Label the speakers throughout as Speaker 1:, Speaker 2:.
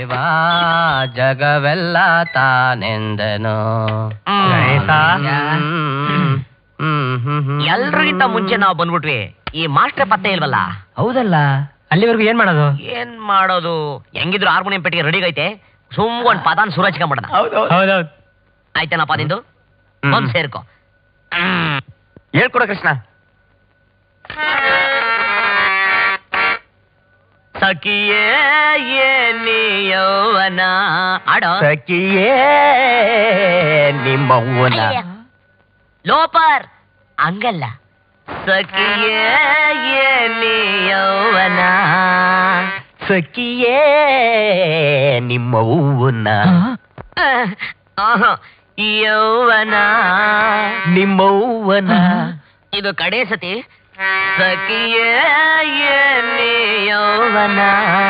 Speaker 1: ದೇವ ಜಗವೆಲ್ಲ ತಾನೆಂದನು
Speaker 2: ಗಣೇಶ.
Speaker 3: ಎಲ್ರಿಗಿಂತ ಮುಂಚೆ ನಾವು ಬಂದ್ಬಿಟ್ವಿ ಈ ಮಾಸ್ಟರ್ ಪತ್ತೆ ಇಲ್ವಲ್ಲ
Speaker 2: ಹೌದಲ್ಲ ಅಲ್ಲಿವರೆಗೂ ಏನ್ ಮಾಡೋದು
Speaker 3: ಏನ್ ಮಾಡೋದು ಹೆಂಗಿದ್ರು ಹಾರ್ಮೋನಿಯಂ ಪೆಟ್ಟಿಗೆ ರೆಡಿ ಐತೆ ಸುಮ್ ಒಂದ್ ಪದಾನ್ ಸುರಚ್ಕೊಂಬಿಡೋಣ
Speaker 2: ಹೌದೌದು
Speaker 3: ಆಯ್ತೇನಪ್ಪ ನಿಂದು ಬಂದ್ ಸೇರ್ಕೋ
Speaker 1: ಹೇಳ್ಕೊಡ ಕೃಷ್ಣ
Speaker 3: ಸಖಿಯೇ ಏನಿ ಯೌವನ ಆಡೋ
Speaker 1: ಸಖಿಯೇ ನಿಮ್ಮವ್ವನ
Speaker 3: ಲೋಪರ್ ಹಂಗಲ್ಲ ಸಖಿಯೇ ಏನಿ ಯೌವನ
Speaker 1: ಸಖಿಯೇ ನಿಮ್ಮವ್ವನ
Speaker 3: ಆಹಾ, ಯೌವನ
Speaker 1: ನಿಮ್ಮವ್ವನ
Speaker 3: ಇದು ಕಡೆ ಸತಿ ಸಖಿಯೇ ಏನಿ ಯೌವನ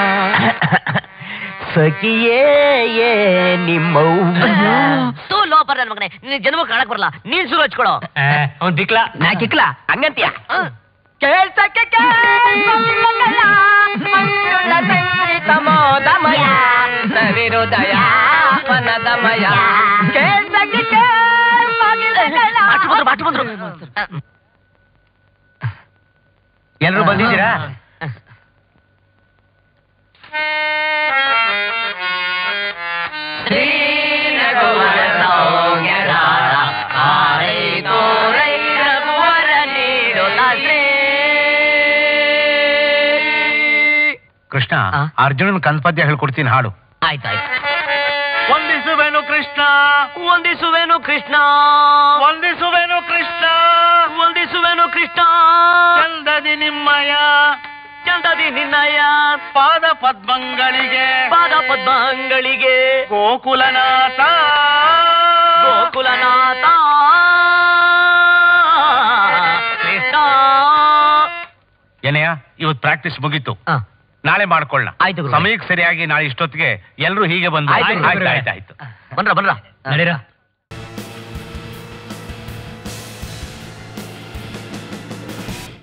Speaker 1: ಸಖಿಯೇ ನಿಮ್ಮವ್ವನ
Speaker 3: ತೂ ಲೋಪರ್ ನನ್ ಮಗನೇ ನಿನ್ ಜನ್ಮ ಕಾಣಕ್ ಬರಲ್ಲ ನೀನ್ ಶುರು ಹಚ್ಕೊಳೋ
Speaker 2: ಅವ್ನ್ ದಿಕ್ಲ
Speaker 1: ನಾ ಕಿಕ್ಲ ಹಂಗಂತೀಯ
Speaker 3: ಕೇಳ್ಸಕ್ಕೆ
Speaker 1: ಸಮೋದಮಯ ಸವಿರುದಯ ವನದಮಯ ಕೇಳ್ಸಕ್ಕೆ
Speaker 3: ಬಂದ್ರು ಮಾತು ಬಂದ್ರು
Speaker 2: ಎಲ್ರು ಬಂದಿದ್ದೀರಾ
Speaker 3: ಶ್ರೀ ರಘುವರ ಸೌಮ್ಯರಾರ ಆರೈ ತೋರೈ ರಘುವರ ನೀಡುತ್ತ ಶ್ರೀ
Speaker 2: ಕೃಷ್ಣ
Speaker 3: ಆ?
Speaker 2: ಅರ್ಜುನನ್ ಕಂದಪದ್ಯ ಹೇಳ್ಕೊಡ್ತೀನಿ ಹಾಡು
Speaker 3: ಆಯ್ತಾಯ್ತು
Speaker 2: ವಂದಿಸುವೆನು ಕೃಷ್ಣ
Speaker 3: ವಂದಿಸುವೆನು ಕೃಷ್ಣ
Speaker 2: ವಂದಿಸುವೆನು ಕೃಷ್ಣ
Speaker 3: ವಂದಿಸುವೆನು ಕೃಷ್ಣ
Speaker 2: ಚಂದದಿ ನಿಮ್ಮಯ
Speaker 3: ಚಂದದಿ ನಿನ್ನಯ
Speaker 2: ಪಾದ ಪದ್ಮಗಳಿಗೆ
Speaker 3: ಪಾದ ಪದ್ಮಗಳಿಗೆ
Speaker 2: ಗೋಕುಲನಾಥ
Speaker 3: ಗೋಕುಲನಾಥ ಕೃಷ್ಣ
Speaker 2: ಏನಯ್ಯ ಇವತ್ತು ಪ್ರಾಕ್ಟೀಸ್ ಮುಗೀತು
Speaker 3: ಆ,
Speaker 2: ನಾಳೆ ಮಾಡ್ಕೊಳ್ಳ
Speaker 3: ಆಯ್ತು ಗುರು.
Speaker 2: ಸಮಯಕ್ಕೆ ಸರಿಯಾಗಿ ನಾಳೆ ಇಷ್ಟೊತ್ತಿಗೆ ಎಲ್ಲರೂ ಹೀಗೆ ಬಂದು
Speaker 3: ಆಯ್ತು ಗುರು.
Speaker 2: ಆಯ್ತು ಆಯ್ತು ಆಯ್ತು
Speaker 3: ಬಂದ್ರ ಬಂದ್ರ
Speaker 2: ನಡೀರ